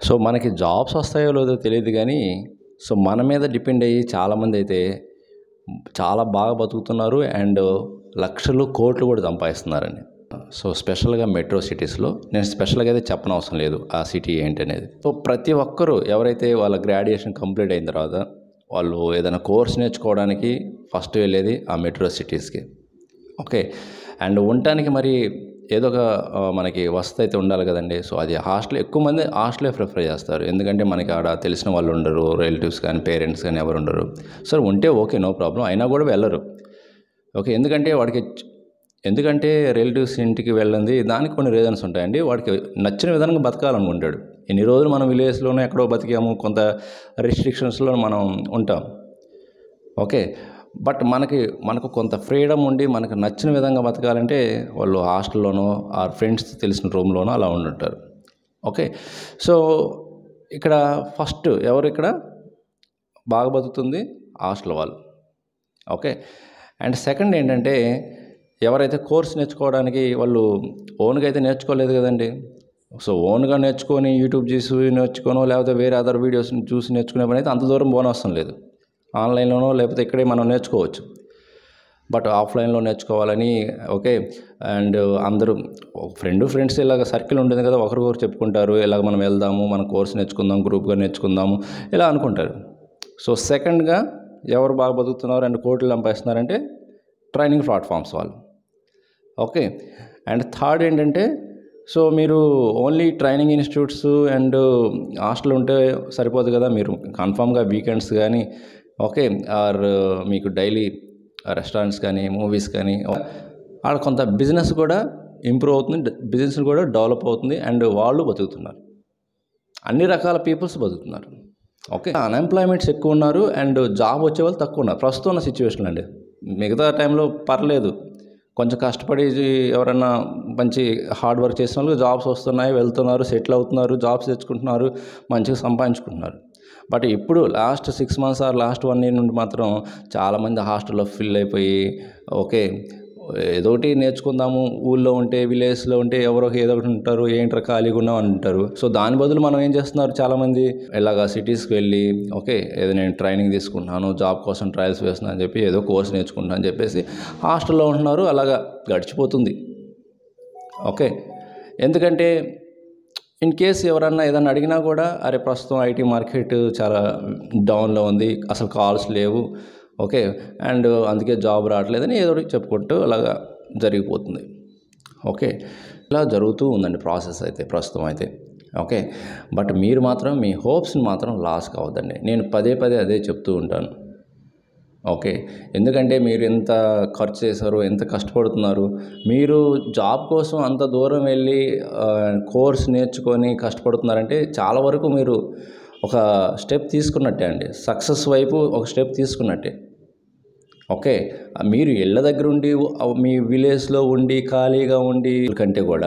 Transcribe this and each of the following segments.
so మనకి jobs వస్తాయో లేదో తెలియదు కానీ సో మన మీద డిపెండ్ అయ్యి చాలామంది అయితే చాలా బాగా బతుకుతున్నారు అండ్ లక్షలు కోట్లు కూడా సంపాదిస్తున్నారండి సో స్పెషల్గా మెట్రో సిటీస్లో నేను స్పెషల్గా అయితే చెప్పనవసరం లేదు ఆ సిటీ ఏంటి అనేది సో ప్రతి ఒక్కరూ ఎవరైతే వాళ్ళ గ్రాడ్యుయేషన్ కంప్లీట్ అయిన తర్వాత వాళ్ళు ఏదైనా కోర్స్ నేర్చుకోవడానికి ఫస్ట్ వెళ్ళేది ఆ మెట్రో సిటీస్కి ఓకే అండ్ ఉండటానికి మరి ఏదో ఒక ఆ, మనకి వసతి అయితే ఉండాలి కదండి సో అది హాస్టల్ ఎక్కువ మంది హాస్టలే ప్రిఫర్ చేస్తారు ఎందుకంటే మనకి ఆడ తెలిసిన వాళ్ళు ఉండరు రిలేటివ్స్ కానీ పేరెంట్స్ కానీ ఎవరు ఉండరు సరే ఉంటే ఓకే నో ప్రాబ్లం అయినా కూడా వెళ్ళరు ఓకే ఎందుకంటే వాడికి ఎందుకంటే రిలేటివ్స్ ఇంటికి వెళ్ళింది దానికి కొన్ని రీజన్స్ ఉంటాయండి వాడికి నచ్చిన విధంగా బతకాలనుకుంటాడు ఇన్ని రోజులు మనం విలేజ్లోనే ఎక్కడో బతికాము కొంత రిస్ట్రిక్షన్స్లో మనం ఉంటాం ఓకే బట్ మనకి మనకు కొంత ఫ్రీడమ్ ఉండి మనకు నచ్చిన విధంగా బతకాలంటే వాళ్ళు హాస్టల్లోనో ఆ ఫ్రెండ్స్ తెలిసిన రూమ్లోనో అలా ఉండుంటారు ఓకే సో ఇక్కడ ఫస్ట్ ఎవరు ఇక్కడ బాగా బతుకుతుంది హాస్టల్ వాళ్ళు ఓకే అండ్ సెకండ్ ఏంటంటే ఎవరైతే కోర్స్ నేర్చుకోవడానికి వాళ్ళు ఓన్గా అయితే నేర్చుకోలేదు కదండి సో ఓన్గా నేర్చుకొని యూట్యూబ్ చూసి నేర్చుకోనో లేకపోతే వేరే అదర్ వీడియోస్ చూసి నేర్చుకునే పని అయితే అంత దూరం పోనవసరం లేదు ఆన్లైన్లోనో లేకపోతే ఇక్కడే మనం నేర్చుకోవచ్చు బట్ ఆఫ్లైన్లో నేర్చుకోవాలని ఓకే అండ్ అందరూ ఫ్రెండ్ ఫ్రెండ్స్ ఇలాగ సర్కిల్ ఉంటుంది కదా ఒకరికొకరు చెప్పుకుంటారు ఇలాగ మనం వెళ్దాము మన కోర్స్ నేర్చుకుందాం గ్రూప్గా నేర్చుకుందాము ఇలా అనుకుంటారు సో సెకండ్గా ఎవరు బాగా బతుకుతున్నారు అండ్ కోట్లు సంపాదిస్తున్నారంటే ట్రైనింగ్ ప్లాట్ఫామ్స్ వాళ్ళు ఓకే అండ్ థర్డ్ ఏంటంటే సో మీరు only training institutes and hostel ఉంటే సరిపోదు కదా మీరు కన్ఫామ్గా వీకెండ్స్ కానీ ఓకే ఆర్ మీకు డైలీ రెస్టారెంట్స్ కానీ మూవీస్ కానీ ఆడ కొంత బిజినెస్ కూడా ఇంప్రూవ్ అవుతుంది బిజినెస్ కూడా డెవలప్ అవుతుంది అండ్ వాళ్ళు బతుకుతున్నారు అన్ని రకాల పీపుల్స్ బతుకుతున్నారు ఓకే అన్ఎంప్లాయ్మెంట్స్ ఎక్కువ ఉన్నారు అండ్ జాబ్ వచ్చే వాళ్ళు తక్కువ ఉన్నారు ప్రస్తుతం ఉన్న సిచ్యువేషన్ అండి మిగతా టైంలో పర్లేదు కొంచెం కష్టపడి ఎవరైనా మంచి హార్డ్ వర్క్ చేసిన వాళ్ళకి జాబ్స్ వస్తున్నాయి వెళ్తున్నారు సెటిల్ అవుతున్నారు జాబ్స్ తెచ్చుకుంటున్నారు మంచిగా సంపాదించుకుంటున్నారు బట్ ఇప్పుడు last six months or last one year నుండి మాత్రం చాలామంది హాస్టల్లో ఫిల్ అయిపోయి ఓకే ఏదో ఒకటి నేర్చుకుందాము ఊళ్ళో ఉంటే విలేజ్లో ఉంటే ఎవరో ఒక ఏదో ఒకటి ఉంటారు ఏంట్రా ఖాళీగా ఉన్నాం అని అంటారు సో దాని బదులు మనం ఏం చేస్తున్నారు చాలామంది ఇలాగా సిటీస్కి వెళ్ళి ఓకే ఏదో నేను ట్రైనింగ్ తీసుకుంటున్నాను జాబ్ కోసం ట్రయల్స్ వేస్తున్నాను అని చెప్పి ఏదో కోర్స్ నేర్చుకుంటున్నాను అని చెప్పేసి హాస్టల్లో ఉంటున్నారు అలాగా గడిచిపోతుంది ఓకే ఎందుకంటే ఇన్ కేస్ ఎవరన్నా ఏదన్నా అడిగినా కూడా అరే ప్రస్తుతం ఐటీ మార్కెట్ చాలా డౌన్లో ఉంది అసలు కాల్స్ లేవు ఓకే అండ్ అందుకే జాబ్ రావట్లేదని ఏదో ఒకటి చెప్పుకుంటూ అలాగా జరిగిపోతుంది ఓకే ఇలా జరుగుతూ ఉందండి ప్రాసెస్ అయితే ప్రస్తుతం అయితే ఓకే బట్ మీరు మాత్రం మీ హోప్స్ని మాత్రం లాస్ కావద్దండి నేను పదే పదే అదే చెప్తూ ఉంటాను ఓకే ఎందుకంటే మీరు ఎంత ఖర్చు చేశారు ఎంత కష్టపడుతున్నారు మీరు జాబ్ కోసం అంత దూరం వెళ్ళి ఆ, కోర్స్ నేర్చుకొని కష్టపడుతున్నారంటే చాలా వరకు మీరు ఒక స్టెప్ తీసుకున్నట్టే అండి సక్సెస్ వైపు ఒక స్టెప్ తీసుకున్నట్టే ఓకే మీరు ఇళ్ళ దగ్గర ఉండి మీ విలేజ్లో ఉండి ఖాళీగా ఉండి కంటే కూడా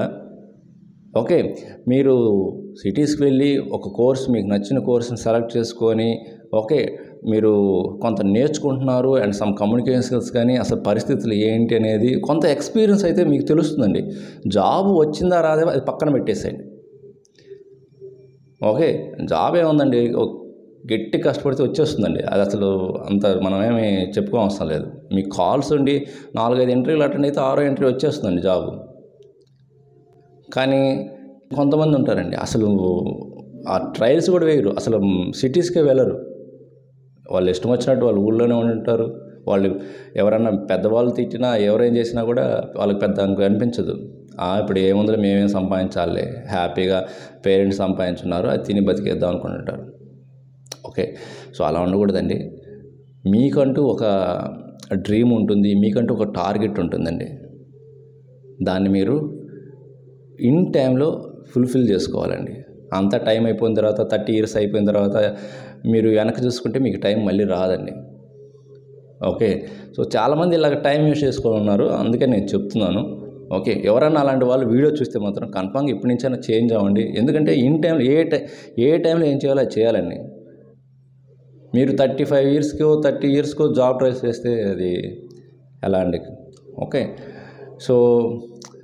ఓకే మీరు సిటీస్కి వెళ్ళి ఒక కోర్స్ మీకు నచ్చిన కోర్స్ని సెలెక్ట్ చేసుకొని ఓకే మీరు కొంత నేర్చుకుంటున్నారు అండ్ సమ్ కమ్యూనికేషన్ స్కిల్స్ కానీ అసలు పరిస్థితులు ఏంటి అనేది కొంత ఎక్స్పీరియన్స్ అయితే మీకు తెలుస్తుందండి జాబ్ వచ్చిందా రాదే అది పక్కన పెట్టేసేయండి ఓకే జాబ్ ఏముందండి ఒక గట్టి కష్టపడితే వచ్చేస్తుందండి అది అసలు అంత మనమేమి చెప్పుకోవసరం లేదు మీకు కాల్స్ ఉండి నాలుగైదు ఇంటర్వ్యూలు అటెండ్ అయితే ఆరో ఇంటర్వ్యూ వచ్చేస్తుందండి జాబ్ కానీ కొంతమంది ఉంటారండి అసలు ఆ ట్రయల్స్ కూడా వేయరు అసలు సిటీస్కే వెళ్ళరు వాళ్ళు ఇష్టం వచ్చినట్టు వాళ్ళు ఊళ్ళోనే ఉండి ఉంటారు వాళ్ళు ఎవరన్నా పెద్దవాళ్ళు తిట్టినా ఎవరేం చేసినా కూడా వాళ్ళకి పెద్ద అంక అనిపించదు "ఆ, ఇప్పుడు ఏముందో మేమేం సంపాదించాలి హ్యాపీగా పేరెంట్స్ సంపాదించున్నారు అది తిని బతికేద్దాం అనుకుంటుంటారు ఓకే సో అలా ఉండకూడదండి మీకంటూ ఒక డ్రీమ్ ఉంటుంది మీకంటూ ఒక టార్గెట్ ఉంటుందండి దాన్ని మీరు ఇన్ టైంలో ఫుల్ఫిల్ చేసుకోవాలండి అంత టైం అయిపోయిన తర్వాత థర్టీ ఇయర్స్ అయిపోయిన తర్వాత మీరు వెనక్కి చూసుకుంటే మీకు టైం మళ్ళీ రాదండి ఓకే సో చాలామంది ఇలాగ టైం యూస్ చేసుకొని ఉన్నారు అందుకే నేను చెప్తున్నాను ఓకే ఎవరన్నా అలాంటి వాళ్ళు వీడియో చూస్తే మాత్రం కన్ఫామ్గా ఇప్పటి నుంచైనా చేంజ్ అవ్వండి ఎందుకంటే ఇన్ టైంలో ఏ టై ఏ టైంలో ఏం చేయాలో అది చేయాలండి మీరు థర్టీ ఫైవ్ ఇయర్స్కో థర్టీ ఇయర్స్కో జాబ్ ట్రైస్ చేస్తే అది ఎలా అండి ఓకే సో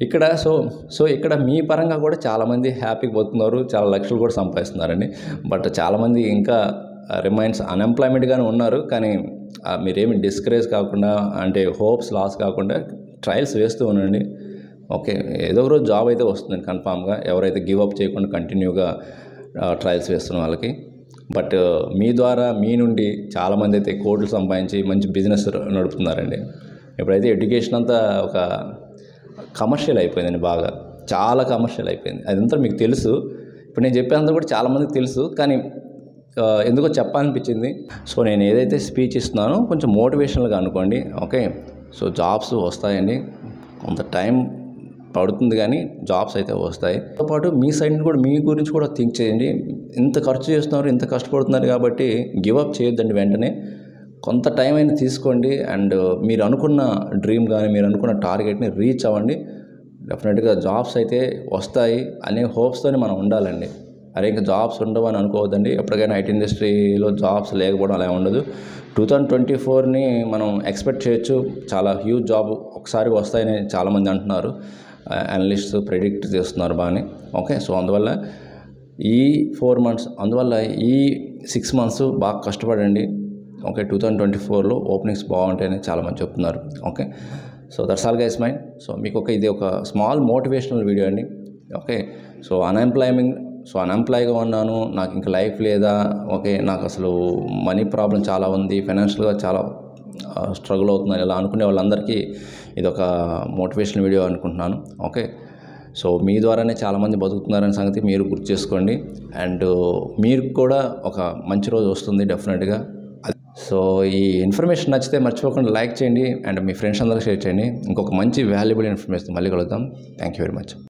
ఇక్కడ సో సో ఇక్కడ మీ పరంగా కూడా చాలామంది హ్యాపీగా పోతున్నారు చాలా లక్షలు కూడా సంపాదిస్తున్నారండి బట్ చాలామంది ఇంకా రిమైన్స్ అన్ఎంప్లాయ్మెంట్గానే ఉన్నారు కానీ ఆ, మీరేమి డిస్కరేజ్ కాకుండా అంటే హోప్స్ లాస్ కాకుండా ట్రయల్స్ వేస్తూ ఉండండి ఓకే ఏదో ఒక రోజు జాబ్ అయితే వస్తుంది కన్ఫామ్గా ఎవరైతే గివ్ అప్ చేయకుండా కంటిన్యూగా ట్రయల్స్ వేస్తున్న వాళ్ళకి బట్ మీ ద్వారా మీ నుండి చాలామంది అయితే కోట్లు సంపాదించి మంచి బిజినెస్ నడుపుతున్నారండి ఇప్పుడైతే ఎడ్యుకేషన్ అంతా ఒక కమర్షియల్ అయిపోయిందండి బాగా చాలా కమర్షియల్ అయిపోయింది అదంతా మీకు తెలుసు ఇప్పుడు నేను చెప్పేంత కూడా చాలామందికి తెలుసు కానీ ఆ, ఎందుకో చెప్పాలనిపించింది సో నేను ఏదైతే స్పీచ్ ఇస్తున్నానో కొంచెం మోటివేషనల్గా అనుకోండి ఓకే సో జాబ్స్ వస్తాయండి కొంత టైం పడుతుంది కానీ జాబ్స్ అయితే వస్తాయి తో పాటు మీ సైడ్ నుండి కూడా మీ గురించి కూడా థింక్ చేయండి ఇంత ఖర్చు చేస్తున్నారు ఇంత కష్టపడుతున్నారు కాబట్టి గివ్ అప్ చేయొద్దండి వెంటనే కొంత టైం అయినా తీసుకోండి అండ్ మీరు అనుకున్న డ్రీమ్ కానీ మీరు అనుకున్న టార్గెట్ని రీచ్ అవ్వండి డెఫినెట్గా జాబ్స్ అయితే వస్తాయి అనే హోప్స్తోనే మనం ఉండాలండి అరే ఇంకా జాబ్స్ ఉండవు అని అనుకోవద్దండి ఎప్పటికైనా ఐటీ ఇండస్ట్రీలో జాబ్స్ లేకపోవడం అలా ఉండదు టూ థౌజండ్ ట్వంటీ ఫోర్ని మనం ఎక్స్పెక్ట్ చేయొచ్చు చాలా హ్యూజ్ జాబ్ ఒకసారి వస్తాయని చాలామంది అంటున్నారు అనలిస్ట్స్ ప్రెడిక్ట్ చేస్తున్నారు బాగానే ఓకే సో అందువల్ల ఈ ఫోర్ మంత్స్ అందువల్ల ఈ సిక్స్ మంత్స్ బాగా కష్టపడండి ఓకే టూ థౌజండ్ ట్వంటీ ఫోర్లో ఓపెనింగ్స్ బాగుంటాయని చాలామంది చెప్తున్నారు okay so that's all guys mind so మీకు ఒక ఇది ఒక స్మాల్ మోటివేషనల్ వీడియో అండి ఓకే సో అన్ఎంప్లాయ్మెంట్ సో అన్ఎంప్లాయ్గా ఉన్నాను నాకు ఇంకా లైఫ్ లేదా ఓకే నాకు అసలు మనీ ప్రాబ్లం చాలా ఉంది ఫైనాన్షియల్గా చాలా స్ట్రగుల్ అవుతున్నాను ఇలా అనుకునే వాళ్ళందరికీ ఇది ఒక మోటివేషన్ వీడియో అనుకుంటున్నాను ఓకే సో మీ ద్వారానే చాలామంది బతుకుతున్నారనే సంగతి మీరు గుర్తు చేసుకోండి అండ్ మీరు కూడా ఒక మంచి రోజు వస్తుంది డెఫినెట్గా సో ఈ ఇన్ఫర్మేషన్ నచ్చితే మర్చిపోకుండా లైక్ చేయండి అండ్ మీ ఫ్రెండ్స్ అందరికీ షేర్ చేయండి ఇంకొక మంచి వాల్యుబుల్ ఇన్ఫర్మేషన్ మళ్ళీ కలుద్దాం థ్యాంక్ యూ వెరీ మచ్